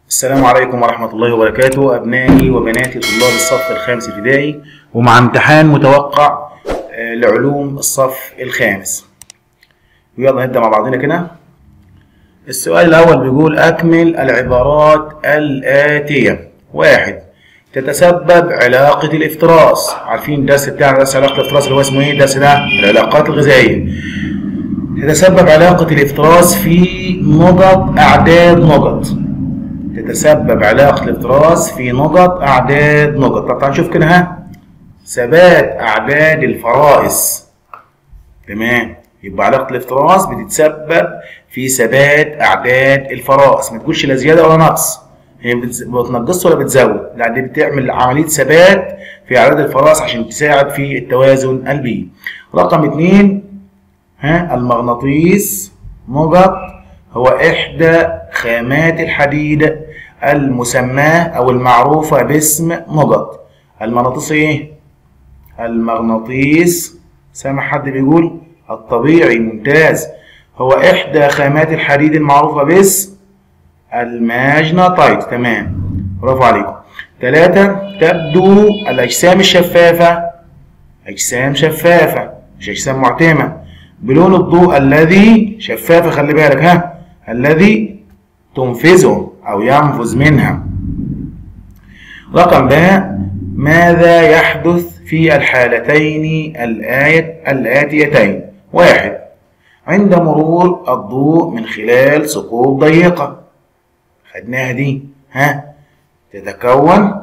السلام عليكم ورحمة الله وبركاته أبنائي وبناتي طلاب الصف الخامس ابتدائي ومع امتحان متوقع آه، لعلوم الصف الخامس يلا نبدأ مع بعضنا كده السؤال الأول بيقول أكمل العبارات الآتية واحد تتسبب علاقة الافتراس عارفين الدرس بتاعنا درس علاقة الافتراس اللي هو اسمه ايه الدرس ده العلاقات الغذائية تتسبب علاقة الافتراس في نقط أعداد نقط تتسبب علاقة الافتراس في نقط أعداد نقط طب تعال نشوف كده ها ثبات أعداد الفرائس تمام يبقى علاقة الافتراس بتتسبب في ثبات أعداد الفرائس ما تقولش لا زيادة ولا نقص هي بتز- ما بتنقصش ولا بتزود لا دي بتعمل عملية ثبات في أعداد الفرائس عشان تساعد في التوازن البيئي رقم اتنين ها المغناطيس نقط هو إحدى خامات الحديد المسماة أو المعروفة باسم نقط المغناطيس إيه؟ المغناطيس سامع حد بيقول الطبيعي ممتاز هو إحدى خامات الحديد المعروفة باسم الماجناطيت تمام برافو عليكم ثلاثة تبدو الأجسام الشفافة أجسام شفافة مش أجسام معتمة بلون الضوء الذي شفافة خلي بالك ها الذي تنفذه أو ينفذ منها رقم باء ماذا يحدث في الحالتين الآية الآتيتين واحد عند مرور الضوء من خلال ثقوب ضيقة خدناها دي ها تتكون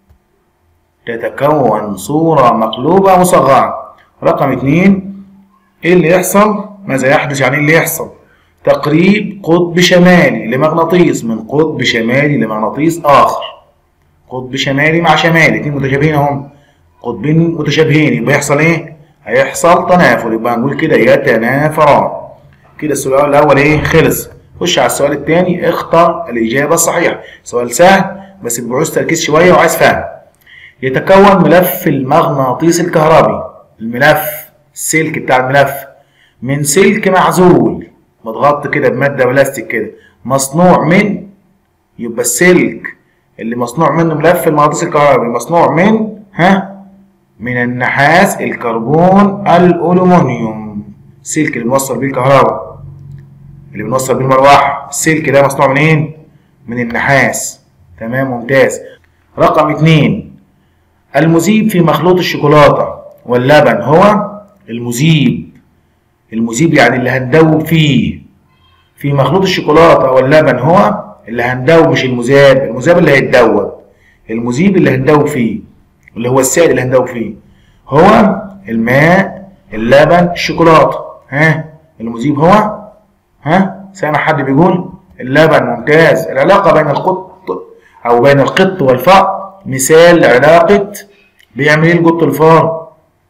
تتكون صورة مقلوبة مصغرة رقم اتنين ايه اللي يحصل ماذا يحدث يعني إيه اللي يحصل تقريب قطب شمالي لمغناطيس من قطب شمالي لمغناطيس آخر قطب شمالي مع شمالي اتنين متشابهين اهم قطبين متشابهين يبقى يحصل ايه هيحصل تنافر يبقى هنقول كده يتنافران كده السؤال الاول ايه خلص خش على السؤال الثاني اختر الاجابه الصحيحه سؤال سهل بس بعوز تركيز شويه وعايز فهم يتكون ملف المغناطيس الكهربي الملف السلك بتاع الملف من سلك معزول متغطى كده بماده بلاستيك كده مصنوع من يبقى السلك اللي مصنوع منه ملف المغناطيس الكهربي مصنوع من ها من النحاس الكربون الألومنيوم السلك اللي بنوصل بيه الكهرباء اللي بنوصل بيه المروحة السلك ده مصنوع منين؟ من النحاس تمام ممتاز رقم اتنين المذيب في مخلوط الشوكولاتة واللبن هو المذيب المذيب يعني اللي هندوب فيه في مخلوط الشوكولاتة واللبن هو اللي هندوب مش المذاب المذاب اللي هيتدوب المذيب اللي هندوب فيه اللي هو السائل اللي هندوب فيه هو الماء اللبن الشوكولاتة ها المذيب هو ها سامع حد بيقول اللبن ممتاز العلاقة بين القط أو بين القط والفأر مثال لعلاقة بيعمل ايه القط الفار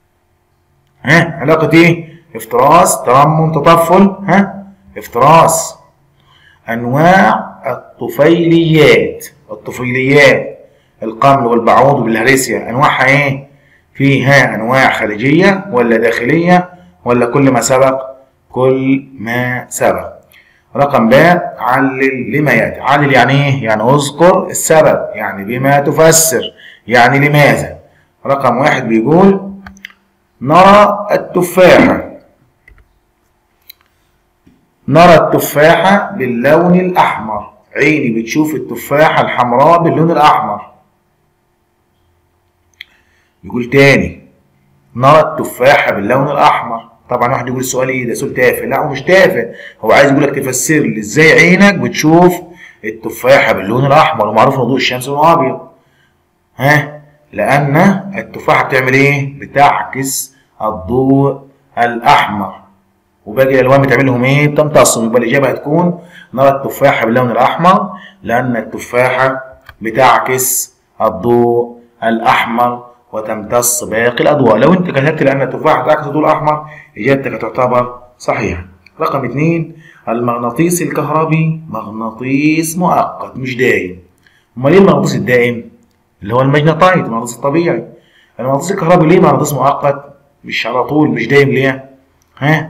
ها علاقة ايه افتراس ترمم تطفل ها افتراس انواع الطفيليات الطفيليات القمل والبعوض والهرسيا انواعها ايه فيها انواع خارجيه ولا داخليه ولا كل ما سبق كل ما سبق رقم باء علل لما ياتي علل يعني ايه يعني اذكر السبب يعني بما تفسر يعني لماذا رقم واحد بيقول نرى التفاحه نرى التفاحة باللون الأحمر عيني بتشوف التفاحة الحمراء باللون الأحمر يقول تاني نرى التفاحة باللون الأحمر طبعا واحد يقول السؤال ايه ده سؤال تافه لا هو مش تافه هو عايز يقول لك تفسر لي ازاي عينك بتشوف التفاحة باللون الأحمر ومعروف ان ضوء الشمس لونه أبيض ها لأن التفاحة بتعمل ايه بتعكس الضوء الأحمر وباقي الالوان بتعمل لهم ايه بتمتصهم يبقى الاجابه هتكون نرى التفاحه باللون الاحمر لان التفاحه بتعكس الضوء الاحمر وتمتص باقي الاضواء لو انت كتبت لان التفاحه تعكس الضوء الاحمر اجابتك هتعتبر صحيحه رقم اثنين المغناطيس الكهربي مغناطيس مؤقت مش دائم امال ايه المغناطيس الدائم اللي هو الماجناطيت المغناطيس الطبيعي المغناطيس الكهربي ليه مغناطيس مؤقت مش على طول مش دايم ليه ها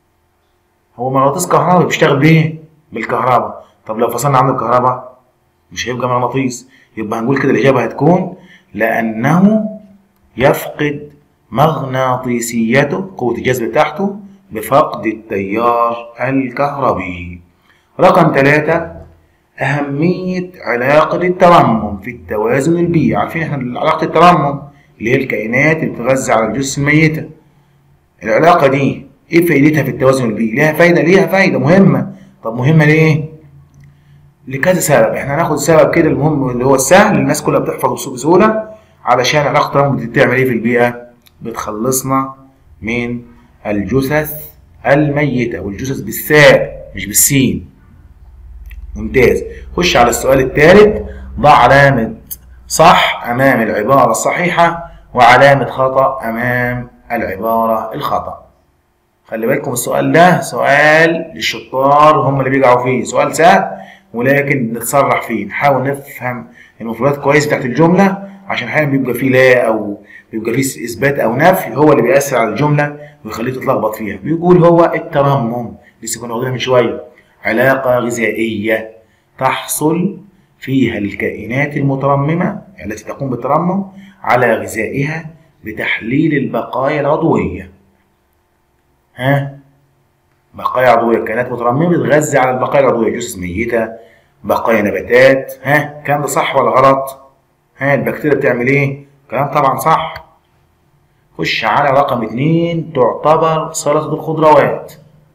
هو مغناطيس كهربي بيشتغل بايه؟ بالكهرباء طب لو فصلنا عنه الكهرباء مش هيبقى مغناطيس يبقى هنقول كده الإجابة هتكون لأنه يفقد مغناطيسيته قوة الجذب بتاعته بفقد التيار الكهربي رقم ثلاثة أهمية علاقة الترمم في التوازن البيئي عارفين احنا علاقة الترمم اللي هي الكائنات اللي بتتغذى على الجثث الميتة العلاقة دي ايه فايدتها في التوازن البيئي؟ ليها فايدة ليها فايدة مهمة طب مهمة ليه؟ لكذا سبب احنا هناخد سبب كده المهم اللي هو السهل الناس كلها بتحفظه بسهولة علشان علاقة الترمم دي بتعمل ايه في البيئة؟ بتخلصنا من الجثث الميتة والجثث بالثاء مش بالسين ممتاز خش على السؤال الثالث ضع علامة صح أمام العبارة الصحيحة وعلامة خطأ أمام العبارة الخطأ خلي بالكم السؤال ده سؤال للشطار هم اللي بيقعوا فيه سؤال سهل ولكن نتسرح فيه نحاول نفهم المفردات كويس بتاعت الجملة عشان احيانا بيبقى فيه لا او بيبقى فيه اثبات او نفي هو اللي بيأثر على الجملة ويخليك تتلخبط فيها بيقول هو الترمم لسه كنا واخدينها من شوية علاقة غذائية تحصل فيها الكائنات المترممة التي تقوم بالترمم على غذائها بتحليل البقايا العضوية ها بقايا عضوية كائنات مترممة بتغذي على البقايا العضوية جثث ميتة بقايا نباتات ها الكلام ده صح ولا غلط؟ ها البكتيريا بتعمل ايه؟ كلام طبعا صح خش على رقم اتنين تعتبر سلطة الخضروات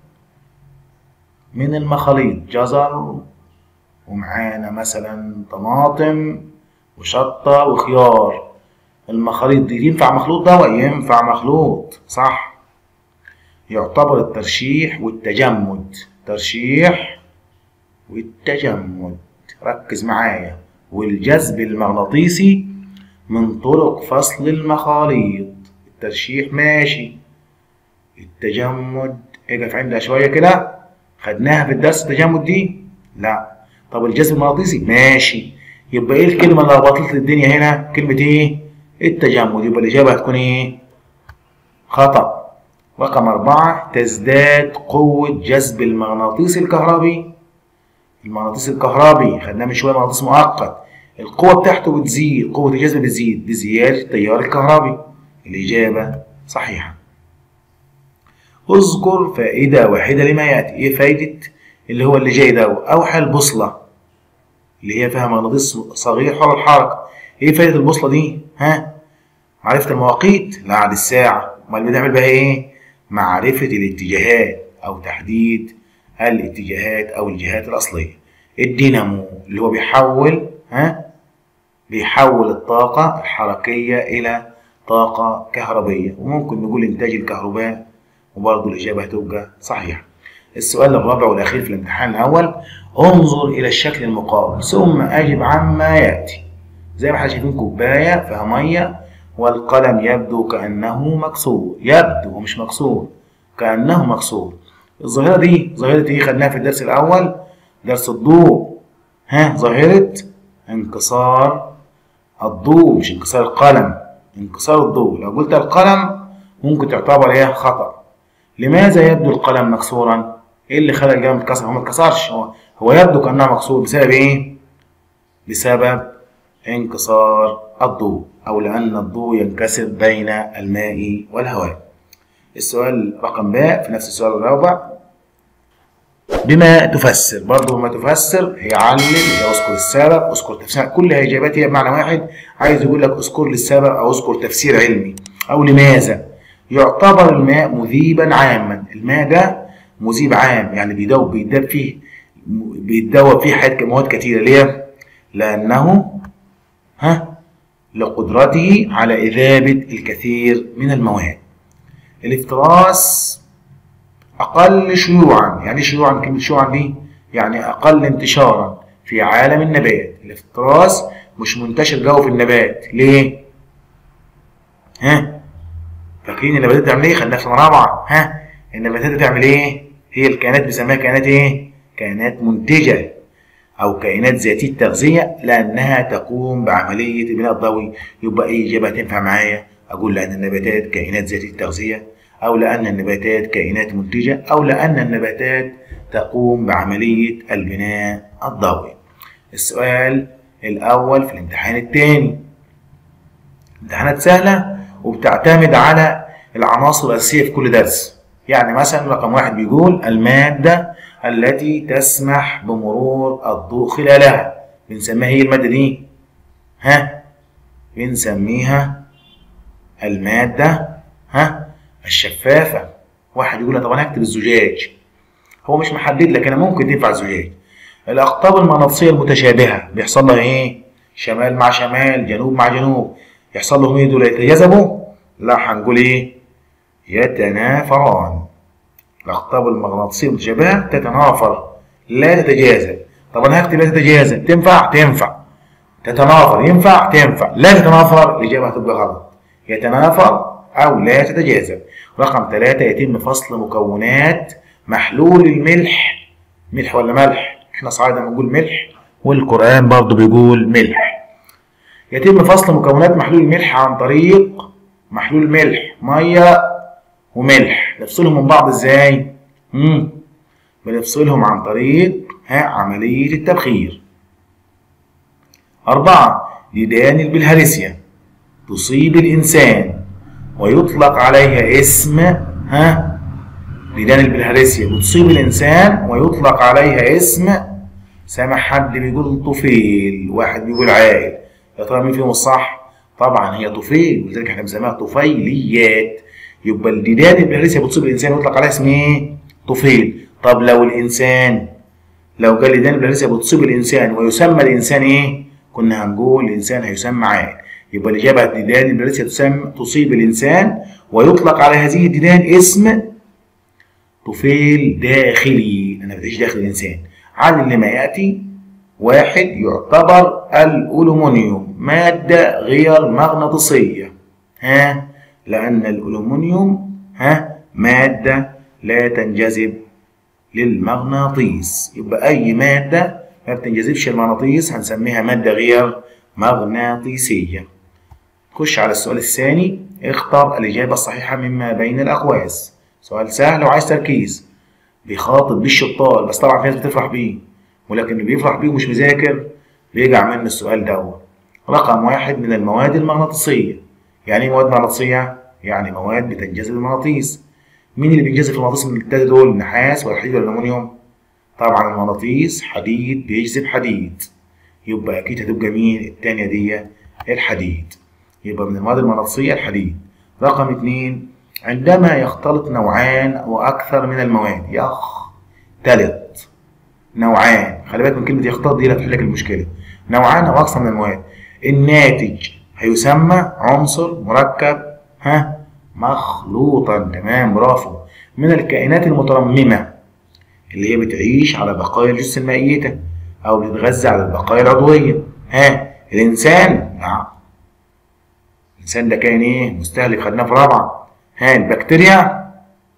من المخاليط جزر ومعانا مثلا طماطم وشطة وخيار المخاليط دي ينفع مخلوط دواء ينفع مخلوط صح يعتبر الترشيح والتجمد ترشيح والتجمد ركز معايا والجذب المغناطيسي من طرق فصل المخاليط الترشيح ماشي التجمد اقف عندها شوية كده خدناها في الدرس التجمد دي لا طب الجذب المغناطيسي ماشي يبقى ايه الكلمة اللي ربطت الدنيا هنا كلمة ايه التجمد يبقى الإجابة هتكون ايه خطأ رقم أربعة تزداد قوة جذب المغناطيس الكهربي المغناطيس الكهربي خدناه من شوية مغناطيس مؤقت القوة بتاعته بتزيد قوة الجذب بتزيد بزيادة التيار الكهربي الإجابة صحيحة اذكر فائدة واحدة لما يأتي ايه فايدة اللي هو اللي جاي ده أوحى البوصلة اللي هي فيها مغناطيس صغير حول الحركة ايه فايدة البوصلة دي ها معرفة المواقيت لا عاد الساعة امال بنعمل بها ايه معرفة الاتجاهات أو تحديد الاتجاهات أو الجهات الأصلية الدينامو اللي هو بيحول ها بيحول الطاقة الحركية إلى طاقة كهربية وممكن نقول إنتاج الكهرباء وبرضه الإجابة هتبقى صحيحة السؤال الرابع والأخير في الامتحان الأول انظر إلى الشكل المقابل ثم أجب عما يأتي زي ما احنا شايفين كوباية فيها مية والقلم يبدو كأنه مكسور يبدو ومش مكسور كأنه مكسور الظاهرة دي ظاهرة ايه خدناها في الدرس الأول درس الضوء ها ظاهرة انكسار الضوء مش انكسار القلم انكسار الضوء لو قلت القلم ممكن تعتبر ايه خطأ لماذا يبدو القلم مكسورا ايه اللي خلى القلم يتكسر هو ما اتكسرش هو هو يبدو كأنه مكسور بسبب ايه بسبب انكسار الضوء أو لأن الضوء ينكسر بين الماء والهواء السؤال رقم باء في نفس السؤال الرابع بما تفسر برضه بما تفسر هي علل هي اذكر السبب اذكر تفسير كل اجابات هي بمعنى واحد عايز يقول لك اذكر لي السبب او اذكر تفسير علمي او لماذا يعتبر الماء مذيبا عاما الماء ده مذيب عام يعني بيدوب بيداب فيه بيتدوب فيه حاجات مواد كتيره ليه لانه ها لقدرته على إذابة الكثير من المواد الافتراس أقل شيوعا يعني شيوعا كلمة شيوعا دي يعني أقل انتشارا في عالم النبات الافتراس مش منتشر جو في النبات ليه؟ ها فاكرين النباتات بتعمل ايه؟ خدناها في سنة رابعة ها النباتات بتعمل ايه؟ هي الكائنات بنسميها كائنات ايه؟ كائنات منتجة أو كائنات ذاتية التغذية لأنها تقوم بعملية البناء الضوئي يبقى أي إجابة هتنفع معايا أقول لأن النباتات كائنات ذاتية التغذية أو لأن النباتات كائنات منتجة أو لأن النباتات تقوم بعملية البناء الضوئي السؤال الأول في الامتحان الثاني امتحانات سهلة وبتعتمد على العناصر الأساسية في كل درس يعني مثلا رقم واحد بيقول المادة التي تسمح بمرور الضوء خلالها بنسميها هي المادة دي ها بنسميها المادة ها الشفافة واحد يقول طب انا هكتب الزجاج هو مش محدد لك انا ممكن تنفع الزجاج الاقطاب المغناطيسيه المتشابهه بيحصل لها ايه شمال مع شمال جنوب مع جنوب يحصل لهم ايه دول يتجاذبوا لا هنقول ايه يتنافران الاقطاب المغناطيسيه المتشابهه تتنافر لا تتجاذب طب انا هكتب لا تتجاذب تنفع تنفع تتنافر ينفع تنفع لا تتنافر الاجابه هتبقى غلط يتنافر او لا تتجاذب رقم ثلاثة يتم فصل مكونات محلول الملح ملح ولا ملح احنا صعيدة بنقول ملح والقرآن برضو بيقول ملح يتم فصل مكونات محلول الملح عن طريق محلول ملح مية وملح نفصلهم من بعض ازاي مم. بنفصلهم عن طريق ها عملية التبخير أربعة ديدان البلهارسيا تصيب الإنسان ويطلق عليها اسم ها ديدان البلهارسيا بتصيب الإنسان ويطلق عليها اسم سامع حد بيقول طفيل واحد بيقول عائل يا ترى مين فيهم الصح؟ طبعا هي طفيل ولذلك احنا بنسميها طفيليات يبقى الديدان البلهارسيا بتصيب الإنسان ويطلق عليها اسم ايه؟ طفيل طب لو الإنسان لو قال ديدان البلهارسيا بتصيب الإنسان ويسمى الإنسان ايه؟ كنا هنقول الإنسان هيسمى عائل يبقى الإجابة الديدان البلهارسيا تسمى تصيب الإنسان ويطلق على هذه الديدان اسم طفيل داخلي أنا بتعيش داخل الإنسان عن اللي ما يأتي واحد يعتبر الألومنيوم مادة غير مغناطيسية ها لأن الألومنيوم ها مادة لا تنجذب للمغناطيس يبقى أي مادة ما بتنجذبش المغناطيس هنسميها مادة غير مغناطيسية خش على السؤال الثاني اختر الإجابة الصحيحة مما بين الأقواس سؤال سهل وعايز تركيز بيخاطب بيه الشطار بس طبعا في ناس بتفرح بيه ولكن اللي بيفرح بيه ومش مذاكر بيجع منه السؤال دوت رقم واحد من المواد المغناطيسية يعني ايه مواد مغناطيسية؟ يعني مواد بتنجذب المغناطيس مين اللي بينجذب المغناطيس من التلاتة دول؟ نحاس ولا حديد ولا ألمونيوم؟ طبعا المغناطيس حديد بيجذب حديد يبقى أكيد هتبقى مين؟ التانية دي الحديد يبقى من المواد المغناطيسية الحديد رقم اتنين عندما يختلط نوعان أو أكثر من المواد يختلط نوعان خلي بالك من كلمة يختلط دي اللي هتحل لك المشكلة نوعان أو أكثر من المواد الناتج هيسمى عنصر مركب ها مخلوطا تمام برافو من الكائنات المترممة اللي هي بتعيش على بقايا الجثة المائية أو بتتغذى على البقايا العضوية ها الإنسان نعم الإنسان ده كائن إيه مستهلك خدناه في رابعة ها البكتيريا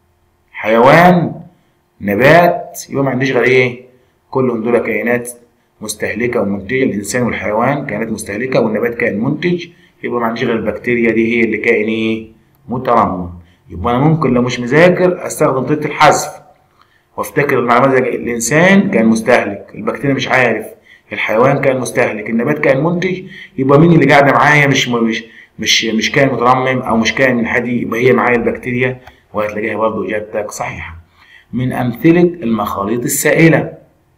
حيوان نبات يبقى ما عنديش غير إيه كلهم دول كائنات مستهلكة ومنتجة الإنسان والحيوان كائنات مستهلكة والنبات كائن منتج يبقى ما عنديش غير البكتيريا دي هي اللي كائن إيه مترمم يبقى أنا ممكن لو مش مذاكر أستخدم طريقة الحذف وافتكر المعلومات زي الإنسان كان مستهلك البكتيريا مش عارف الحيوان كان مستهلك النبات كان منتج يبقى مين اللي قاعدة معايا مش مش مش مش كائن مترمم أو مش كائن منحدي يبقى هي معايا البكتيريا وهتلاقيها برضو إجابتك صحيحة من أمثلة المخاليط السائلة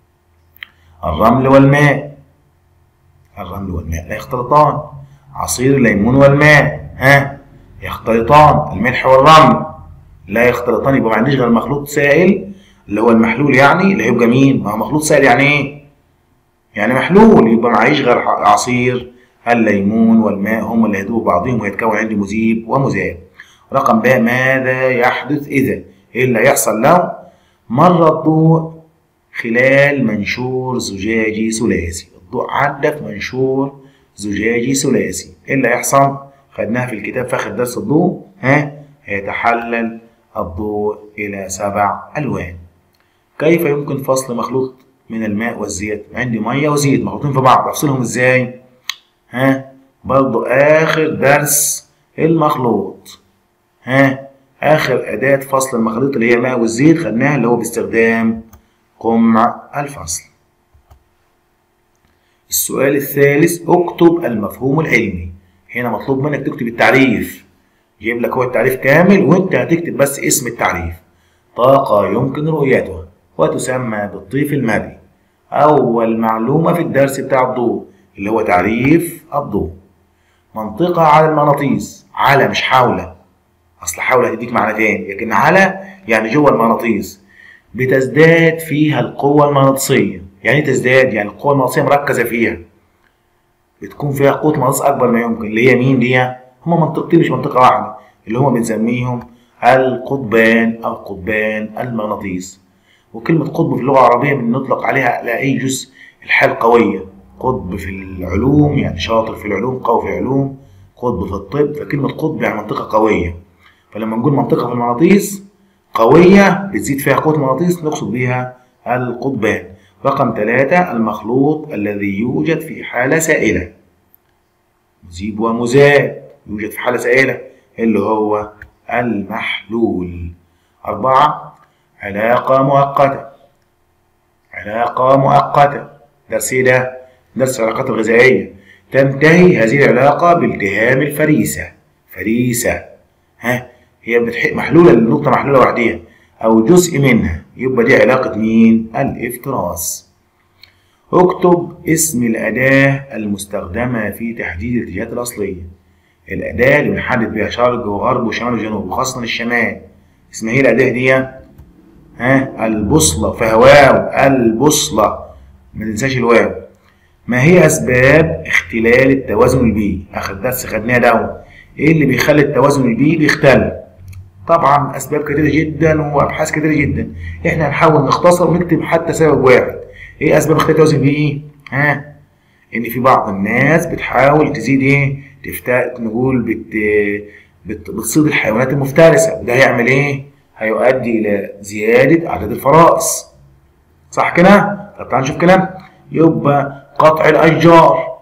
الرمل والماء الرمل والماء لا يختلطان عصير الليمون والماء ها يختلطان الملح والرمل لا يختلطان يبقى ما عنديش غير مخلوط سائل اللي هو المحلول يعني اللي هيبقى مين؟ ما هو مخلوط سائل يعني ايه؟ يعني محلول يبقى معيش غير عصير الليمون والماء هم اللي هيدوبوا بعضهم ويتكون عندي مذيب ومذاب. رقم ب ماذا يحدث إذا؟ إيه اللي هيحصل لو مر الضوء خلال منشور زجاجي ثلاثي الضوء عدى في منشور زجاجي ثلاثي ايه اللي هيحصل خدناها في الكتاب في اخر درس الضوء ها هيتحلل الضوء الى سبع الوان كيف يمكن فصل مخلوط من الماء والزيت عندي ميه وزيت مخلوطين في بعض افصلهم ازاي ها برضو اخر درس المخلوط ها اخر اداه فصل المخلوط اللي هي الماء والزيت خدناها اللي هو باستخدام قمع الفصل السؤال الثالث اكتب المفهوم العلمي هنا مطلوب منك تكتب التعريف يجيب لك هو التعريف كامل وانت هتكتب بس اسم التعريف طاقة يمكن رؤيتها وتسمى بالطيف المائي أول معلومة في الدرس بتاع الضوء اللي هو تعريف الضوء منطقة على المغناطيس على مش حول أصل حول هتديك معنى تاني لكن على يعني جوه المغناطيس بتزداد فيها القوة المغناطيسية يعني ايه تزداد؟ يعني القوة المغناطيسية مركزة فيها بتكون فيها قوة مغناطيس أكبر ما يمكن اللي هي مين دي؟ هما منطقتين مش منطقة واحدة اللي هما بنسميهم القطبان أو قطبان المغناطيس وكلمة قطب في اللغة العربية بنطلق عليها على أي جزء الحال قوية قطب في العلوم يعني شاطر في العلوم قوي في العلوم قطب في الطب فكلمة قطب يعني منطقة قوية فلما نقول منطقة في المغناطيس قوية بتزيد فيها قوة المغناطيس نقصد بها القطبان رقم ثلاثة المخلوط الذي يوجد في حالة سائلة مذيب ومذاب يوجد في حالة سائلة اللي هو المحلول أربعة علاقة مؤقتة علاقة مؤقتة درس إيه ده؟ درس العلاقات الغذائية تنتهي هذه العلاقة بالتهام الفريسة فريسة ها هي بتح... محلولة النقطة محلولة وحديها أو جزء منها يبقى دي علاقة مين؟ الافتراس اكتب اسم الأداة المستخدمة في تحديد الاتجاهات الأصلية الأداة اللي بنحدد بيها شرق وغرب وشمال وجنوب وخاصة الشمال اسمها ايه الأداة دي؟ ها البوصلة فهواو البوصلة ما تنساش الواو ما هي أسباب اختلال التوازن البيئي؟ آخر درس خدناه ده إيه اللي بيخلي التوازن البيئي بيختل؟ طبعا أسباب كتيرة جدا وأبحاث كتيرة جدا إحنا هنحاول نختصر ونكتب حتى سبب واحد إيه أسباب اختلال التوازن البيئي؟ ها؟ إن في بعض الناس بتحاول تزيد إيه؟ تفتا نقول بت... بت... بتصيد الحيوانات المفترسة وده هيعمل إيه؟ هيؤدي إلى زيادة أعداد الفرائس صح كده؟ طب تعال نشوف كلام يبقى قطع الأشجار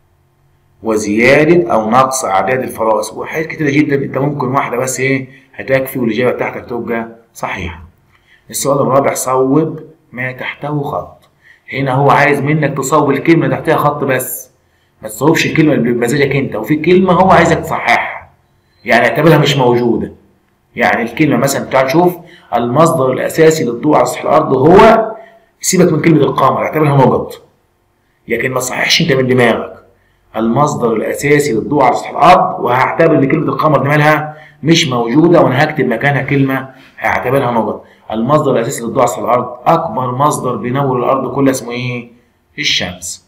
وزيادة أو نقص أعداد الفرائس وحاجات كتيرة جدا أنت ممكن واحدة بس إيه هتكفي والإجابة بتاعتك تبقى صحيحة. السؤال الرابع صوب ما تحته خط. هنا هو عايز منك تصوب الكلمة اللي تحتها خط بس. ما تصوبش الكلمة اللي بمزاجك أنت وفي كلمة هو عايزك تصححها. يعني اعتبرها مش موجودة. يعني الكلمة مثلا تعال نشوف المصدر الأساسي للضوء على سطح الأرض هو سيبك من كلمة القمر اعتبرها نقط. لكن ما تصححش أنت من دماغك. المصدر الاساسي للضوء على سطح الارض وهعتبر ان كلمه القمر دي مالها مش موجوده وانا هكتب مكانها كلمه هعتبرها نقط المصدر الاساسي للضوء على سطح الارض اكبر مصدر بينور الارض كلها اسمه ايه الشمس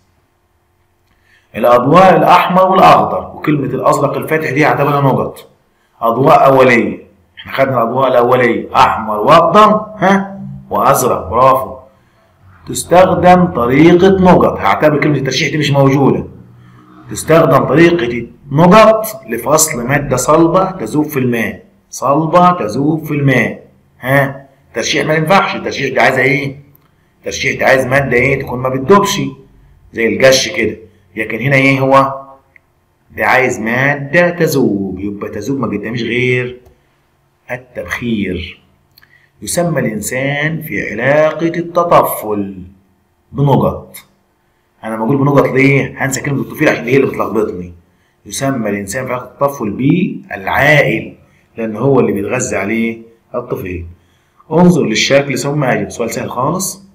الاضواء الاحمر والاخضر وكلمه الازرق الفاتح دي هعتبرها نقط اضواء اوليه احنا خدنا الاضواء الاوليه احمر واخضر ها وازرق برافو تستخدم طريقه نقط هعتبر كلمه الترشيح دي مش موجوده تستخدم طريقة نقط لفصل مادة صلبة تذوب في الماء صلبة تذوب في الماء ها ترشيح ما ينفعش الترشيح ده عايزة ايه الترشيح ده عايز مادة ايه تكون ما بتدوبش زي الجش كده لكن هنا ايه هو ده عايز مادة تذوب يبقى تذوب ما قداميش غير التبخير يسمى الإنسان في علاقة التطفل بنقط انا بقول بنقط ليه؟ هنسى كلمه الطفيل عشان هي اللي بتلخبطني. يسمى الانسان في علاقه التطفل بالعائل لان هو اللي بيتغذى عليه الطفيل. انظر للشكل ثم اجب سؤال سهل خالص.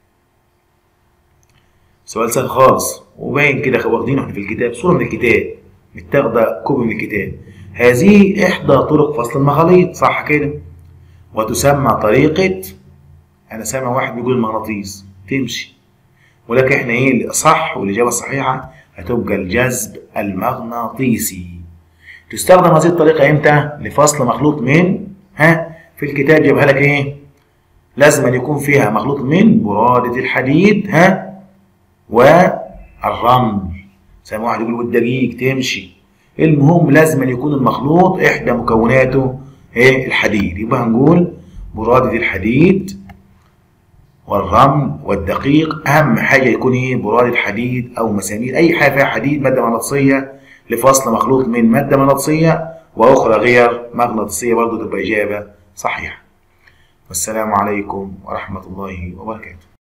سؤال سهل خالص وباين كده واخدينه احنا في الكتاب صوره من الكتاب متاخده كوبي من الكتاب. هذه احدى طرق فصل المخاليط صح كده؟ وتسمى طريقه انا سامع واحد بيقول المغناطيس تمشي ولكن احنا ايه صح والاجابه الصحيحه هتبقى الجذب المغناطيسي تستخدم هذه الطريقه امتى لفصل مخلوط من ها في الكتاب جابها لك ايه لازم أن يكون فيها مخلوط من برادة الحديد ها والرمل زي ما واحد يقول والدقيق تمشي المهم لازم أن يكون المخلوط إحدى مكوناته ايه الحديد يبقى هنقول برادة الحديد والرمل والدقيق اهم حاجه يكون ايه برادة حديد او مسامير اي حاجه فيها حديد ماده مغناطيسيه لفصل مخلوط من ماده مغناطيسيه واخرى غير مغناطيسيه برضه تبقى اجابه صحيحه والسلام عليكم ورحمه الله وبركاته